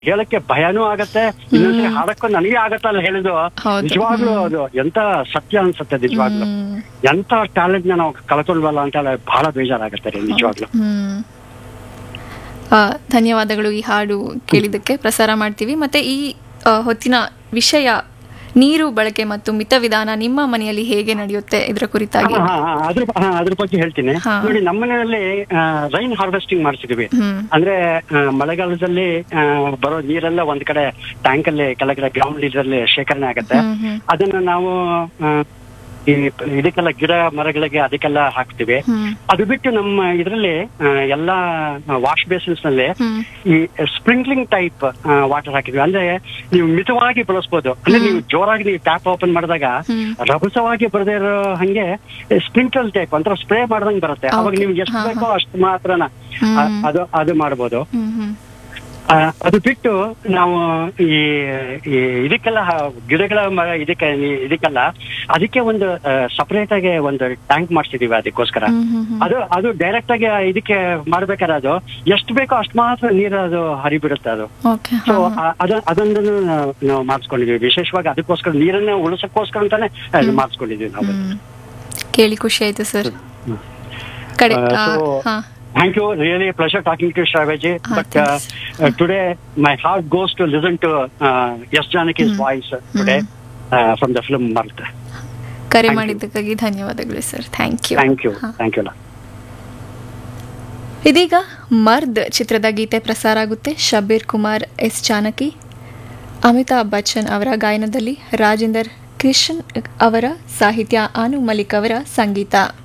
ಹೇಳಕ್ಕೆ ಭಯನೂ ಆಗತ್ತೆ ಇನ್ನೊಂದ್ಸರಿ ಹಾಡಕ್ಕೂ ನನಗೆ ಆಗತ್ತಲ್ಲ ಹೇಳಿದ್ದು ಹೌದು. ನಿಜವಾಗ್ಲೂ ಅದು ಎಂತ ಸತ್ಯ ಅನ್ಸುತ್ತೆ ನಿಜವಾಗ್ಲೂ ಹ್ಮ್. ಎಂತ ಟ್ಯಾಲೆಂಟ್ ನ ನಾವು ಕಳ್ಕೊಳ್ವಲ್ಲ ಅಂತ ಹೇಳಿ ಬಹಳ ಬೇಜಾರಾಗತ್ತೆ ರೀ ನಿಜವಾಗ್ಲೂ ಹ್ಮ್. ಆ, ಧನ್ಯವಾದಗಳು ಈ ಹಾಡು ಕೇಳಿದ್ದಕ್ಕೆ ಪ್ರಸಾರ ಮಾಡ್ತೀವಿ ಮತ್ತೆ ಈ ಆ, ಹೊತ್ತಿನ ವಿಷಯ ನೀರು ಬಳಕೆ ಮತ್ತು ಮಿತ ವಿಧಾನ ನಿಮ್ಮ ಮನೆಯಲ್ಲಿ ಹೇಗೆ ನಡೆಯುತ್ತೆ ಇದರ ಕುರಿತಾಗಿ ಹಾ, ಹಾ, ಅದ್ರ ಹಾ, ಅದ್ರ ಬಗ್ಗೆ ಹೇಳ್ತೀನಿ ಹಾ. ನೋಡಿ ನಮ್ಮನೆಯಲ್ಲಿ ರೈನ್ ಹಾರ್ವೆಸ್ಟಿಂಗ್ ಮಾಡ್ಸಿದೀವಿ ಹ್ಮ್ ಅಂದ್ರೆ ಆ, ಮಳೆಗಾಲದಲ್ಲಿ ಆ, ಬರೋ ನೀರೆಲ್ಲ ಒಂದ್ ಕಡೆ ಟ್ಯಾಂಕ್ ಅಲ್ಲಿ ಕೆಳಗಡೆ ಗ್ರೌಂಡ್ ನೀರಲ್ಲಿ ಶೇಖರಣೆ ಆಗತ್ತೆ ಹ್ಮ್ ಹ್ಮ್ ಅದನ್ನ ನಾವು ಆ, ಈ ಇದಕ್ಕೆಲ್ಲ ಗಿಡ ಮರಗಳಿಗೆ ಅದಕ್ಕೆಲ್ಲ ಹಾಕ್ತಿವಿ ಹ್ಮ್ ಅದು ಬಿಟ್ಟು ನಮ್ಮ ಇದರಲ್ಲಿ ಎಲ್ಲಾ ವಾಶ್ ಬೇಸಿನ್ಸ್ ನಲ್ಲಿ ಹ್ಮ್ ಈ ಸ್ಪ್ರಿಂಕ್ಲಿಂಗ್ ಟೈಪ್ ವಾಟರ್ ಹಾಕಿದ್ವಿ ಅಂದ್ರೆ ನೀವು ಮಿತವಾಗಿ ಬಳಸ್ಬೋದು ಅಂದ್ರೆ ನೀವು ಜೋರಾಗಿ ನೀವು ಟ್ಯಾಪ್ ಓಪನ್ ಮಾಡಿದಾಗ ಹ್ಮ್. ರಭಸವಾಗಿ ಬರದೇ ಇರೋ ಹಂಗೆ ಸ್ಪ್ರಿಂಕಲ್ ಟೈಪ್ ಒಂಥರ ಸ್ಪ್ರೇ ಮಾಡ್ದಂಗ್ ಬರುತ್ತೆ ಅವಾಗ Okay. ನಿಮ್ಗೆ ಎಷ್ಟು ಹಾ, ಬೇಕೋ ಅಷ್ಟು ಮಾತ್ರನ ಹ್ಮ್. ಆ, ಅದು ಅದು ಮಾಡ್ಬೋದು ಹ್ಮ್ ಹ್ಮ್ ಆ, ಅದು ಬಿಟ್ಟು ನಾವು ಈ ಈ ಇದಕ್ಕೆಲ್ಲ ಹ- ಗಿಡಗಳ ಮರ ಇದಕ್ಕೆ ಈ- ಇದಕ್ಕೆಲ್ಲ ಅದಕ್ಕೆ ಒಂದು ಸಪರೇಟ್ ಆಗಿ ಒಂದು ಟ್ಯಾಂಕ್ ಮಾಡ್ಸಿದೀವಿ ಅದಕ್ಕೋಸ್ಕರ ಹ್ಮ್ ಹ್ಮ್ ಹ್ಮ್. ಅದು ಅದು ಡೈರೆಕ್ಟ್ ಆಗಿ ಇದಕ್ಕೆ ಮಾಡ್ಬೇಕಾದ್ರೆ ಅದು ಎಷ್ಟು ಬೇಕೋ ಅಷ್ಟು ಮಾತ್ರ ನೀರು ಅದು ಹರಿಬಿಡುತ್ತೆ ಅದು ಓಕೆ ಸೊ ಅದ ಅದೊಂದನ್ನು ನಾವು- ನಾವು ಮಾಡಿಸ್ಕೊಂಡಿದೀವಿ ವಿಶೇಷವಾಗಿ ಅದಕ್ಕೋಸ್ಕರ ನೀರನ್ನ ಉಳಿಸಕ್ಕೋಸ್ಕರ ಅಂತಾನೆ ಅದು ಮಾಡಿಸ್ಕೊಂಡಿದೀವಿ ನಾವು ಹ್ಮ್. ಕೇಳಿ ಖುಷಿ ಆಯ್ತು ಸರ್ ಹ್ಮ್. ಕಡೆ Uh, ಆ, so- ಹಾ Thank you. Really a pleasure talking to Shraveji. Ah, but uh, thanks. uh, today, my heart goes to listen to uh, Yes Janaki's voice uh, today uh, from the film Martha. ಕರೆ you. ಮಾಡಿದ್ದಕ್ಕಾಗಿ ಧನ್ಯವಾದಗಳು ಸರ್ thank you Thank you. Thank you. ಇದೀಗ ಮರ್ದ್ ಚಿತ್ರದ ಗೀತೆ ಪ್ರಸಾರ ಆಗುತ್ತೆ ಶಬೀರ್ ಕುಮಾರ್ ಎಸ್ ಜಾನಕಿ ಅಮಿತಾಬ್ ಬಚ್ಚನ್ ಅವರ ಗಾಯನದಲ್ಲಿ ರಾಜೇಂದರ್ ಕೃಷ್ಣನ್ ಅವರ ಸಾಹಿತ್ಯ ಅನು ಮಲಿಕ್ ಅವರ ಸಂಗೀತ